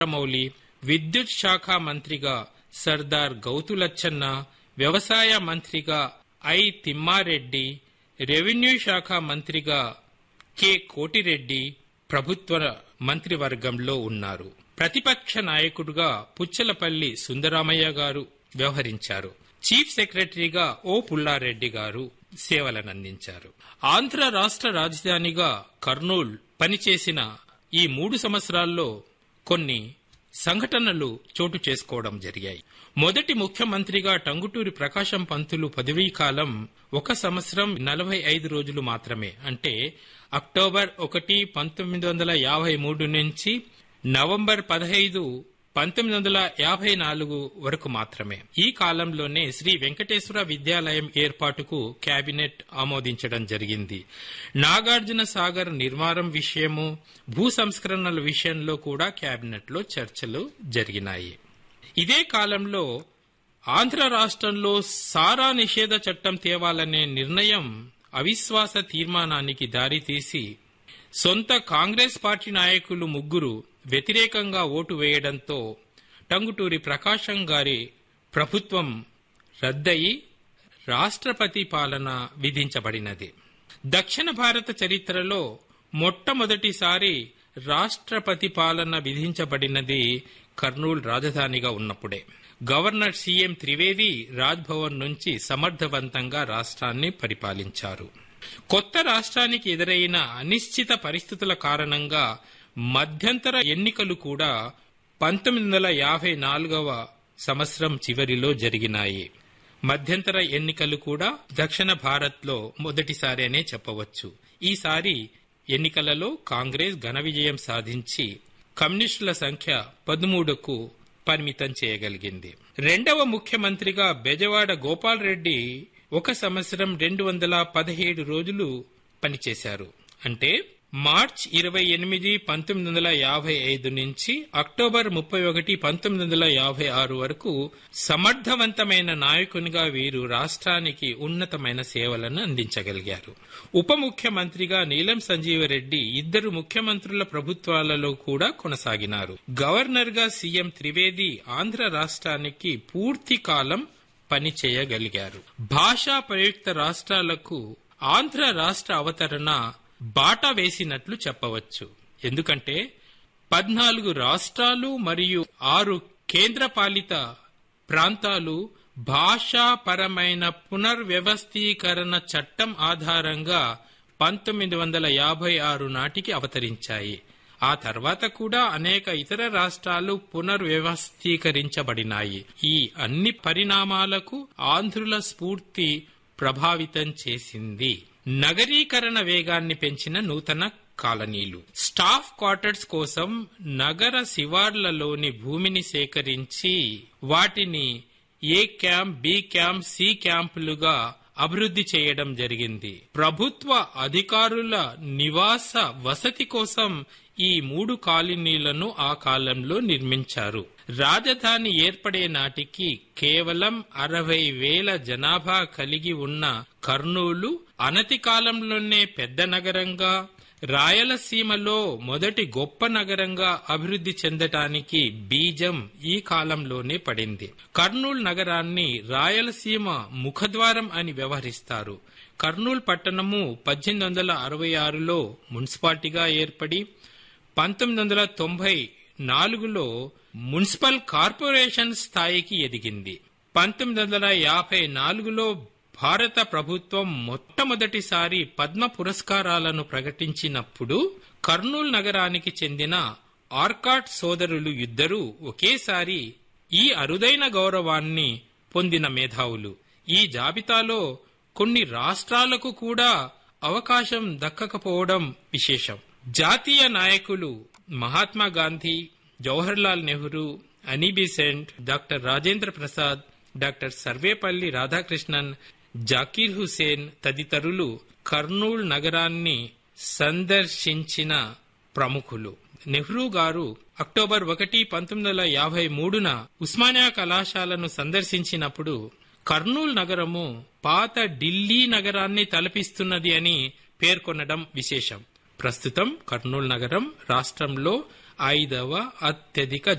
మౌలి విద్యుత్ శాఖ మంత్రిగా సర్దార్ గౌతులచ్చన్న వ్యవసాయ మంత్రిగా ఐ తిమ్మారెడ్డి రెవెన్యూ శాఖ మంత్రిగా కె కోటిరెడ్డి ప్రభుత్వ మంత్రివర్గంలో ఉన్నారు ప్రతిపక్ష నాయకుడుగా పుచ్చలపల్లి సుందరామయ్య గారు వ్యవహరించారు చీఫ్ సెక్రటరీగా ఓ పుల్లారెడ్డి గారు సేవలనందించారు ఆంధ్ర రాష్ట్ర రాజధానిగా కర్నూల్ పనిచేసిన ఈ మూడు సంవత్సరాల్లో కొన్ని సంఘటనలు చోటు చేసుకోవడం జరిగాయి మొదటి ముఖ్యమంత్రిగా టంగుటూరి ప్రకాశం పంతులు పదవీ కాలం ఒక సంవత్సరం నలభై ఐదు రోజులు మాత్రమే అంటే అక్టోబర్ ఒకటి పంతొమ్మిది వందల యాభై మూడు నుంచి నవంబర్ పదహైదు పంతొమ్మిది వందల యాభై నాలుగు వరకు మాత్రమే ఈ కాలంలోనే శ్రీ వెంకటేశ్వర విద్యాలయం ఏర్పాటుకు కేబినెట్ ఆమోదించడం జరిగింది నాగార్జున సాగర్ నిర్మాణం విషయము భూ సంస్కరణల విషయంలో కూడా కేబినెట్లో చర్చలు జరిగినాయి ఇదే కాలంలో ఆంధ్ర రాష్ట్రంలో సారా నిషేధ చట్టం తేవాలనే నిర్ణయం అవిశ్వాస తీర్మానానికి దారితీసి సొంత కాంగ్రెస్ పార్టీ నాయకులు ముగ్గురు వ్యతిరేకంగా ఓటు వేయడంతో టంగుటూరి ప్రకాశం గారి ప్రభుత్వం రద్దయి రాష్ట్రపతి పాలన విధించబడినది దక్షిణ భారత చరిత్రలో మొట్టమొదటిసారి రాష్ట్రపతి పాలన విధించబడినది కర్నూలు రాజధానిగా ఉన్నప్పుడే గవర్నర్ సీఎం త్రివేది రాజ్భవన్ నుంచి సమర్థవంతంగా రాష్ట్రాన్ని పరిపాలించారు కొత్త రాష్ట్రానికి ఎదురైన అనిశ్చిత పరిస్థితుల కారణంగా మధ్యంతర ఎన్నికలు కూడా పంతొమ్మిది వందల యాభై నాలుగవ సంవత్సరం చివరిలో జరిగినాయి మధ్యంతర ఎన్నికలు కూడా దక్షిణ భారత్లో మొదటిసారి అనే చెప్పవచ్చు ఈసారి ఎన్నికలలో కాంగ్రెస్ ఘన విజయం సాధించి కమ్యూనిస్టుల సంఖ్య పదమూడుకు పరిమితం చేయగలిగింది రెండవ ముఖ్యమంత్రిగా బెజవాడ గోపాల్ రెడ్డి ఒక సంవత్సరం రెండు వందల పదిహేడు రోజులు పనిచేశారు అంటే మార్చ్ ఇరవై ఎనిమిది పంతొమ్మిది వందల యాభై ఐదు నుంచి అక్టోబర్ ముప్పై ఒకటి పంతొమ్మిది వందల యాభై ఆరు వరకు సమర్థవంతమైన నాయకునిగా వీరు రాష్ట్రానికి ఉన్నతమైన సేవలను అందించగలిగారు ఉప ముఖ్యమంత్రిగా నీలం సంజీవరెడ్డి ఇద్దరు ముఖ్యమంత్రుల ప్రభుత్వాలలో కూడా కొనసాగినారు గవర్నర్ గా సీఎం త్రివేది ఆంధ్ర రాష్ట్రానికి పూర్తి కాలం పనిచేయగలిగారు భాషా ప్రయుక్త రాష్ట్రాలకు ఆంధ్ర రాష్ట్ర అవతరణ బాట వేసినట్లు చెప్పవచ్చు ఎందుకంటే పద్నాలుగు రాష్ట్రాలు మరియు ఆరు కేంద్రపాలిత ప్రాంతాలు భాషాపరమైన పునర్వ్యవస్థీకరణ చట్టం ఆధారంగా పంతొమ్మిది వందల యాభై ఆరు నాటికి అవతరించాయి ఆ తర్వాత కూడా అనేక ఇతర రాష్ట్రాలు పునర్వ్యవస్థీకరించబడినాయి ఈ అన్ని పరిణామాలకు ఆంధ్రుల స్ఫూర్తి ప్రభావితం చేసింది నగరీకరణ వేగాన్ని పెంచిన నూతన కాలనీలు స్టాఫ్ క్వార్టర్స్ కోసం నగర శివార్లలోని భూమిని సేకరించి వాటిని A camp B camp C క్యాంపులుగా అభివృద్ధి చేయడం జరిగింది ప్రభుత్వ అధికారుల నివాస వసతి కోసం ఈ మూడు కాలనీలను ఆ కాలంలో నిర్మించారు రాజధాని ఏర్పడే నాటికి కేవలం అరవై వేల జనాభా కలిగి ఉన్న కర్నూలు అనతి కాలంలోనే పెద్ద నగరంగా రాయలసీమలో మొదటి గొప్ప నగరంగా అభివృద్ధి చెందటానికి బీజం ఈ కాలంలోనే పడింది కర్నూలు నగరాన్ని రాయలసీమ ముఖద్వారం అని వ్యవహరిస్తారు కర్నూలు పట్టణము పద్దెనిమిది వందల అరవై ఆరులో మున్సిపాలిటీగా ఏర్పడి పంతొమ్మిది వందల తొంభై నాలుగులో మున్సిపల్ కార్పొరేషన్ స్థాయికి ఎదిగింది పంతొమ్మిది వందల యాభై నాలుగులో భారత ప్రభుత్వం మొట్టమొదటిసారి పద్మ పురస్కారాలను ప్రకటించినప్పుడు కర్నూలు నగరానికి చెందిన ఆర్కాట్ సోదరులు ఇద్దరూ ఒకేసారి ఈ అరుదైన గౌరవాన్ని పొందిన మేధావులు ఈ జాబితాలో కొన్ని రాష్ట్రాలకు కూడా అవకాశం దక్కకపోవడం విశేషం జాతీయ నాయకులు Mahatma Gandhi Jawaharlal Nehru Annie Besant doctor Rajendra Prasad doctor Sarvepalli Radhakrishnan Zakir Hussain తదితరులు కర్నూల్ నగరాన్ని సందర్శించిన ప్రముఖులు నెహ్రూ గారు అక్టోబర్ ఒకటి పంతొమ్మిది వందల యాభై మూడున ఉస్మానియా కళాశాలను సందర్శించినప్పుడు కర్నూల్ నగరము పాత ఢిల్లీ నగరాన్ని తలపిస్తున్నది అని పేర్కొనడం విశేషం ప్రస్తుతం కర్నూలు నగరం రాష్ట్రంలో ఐదవ అత్యధిక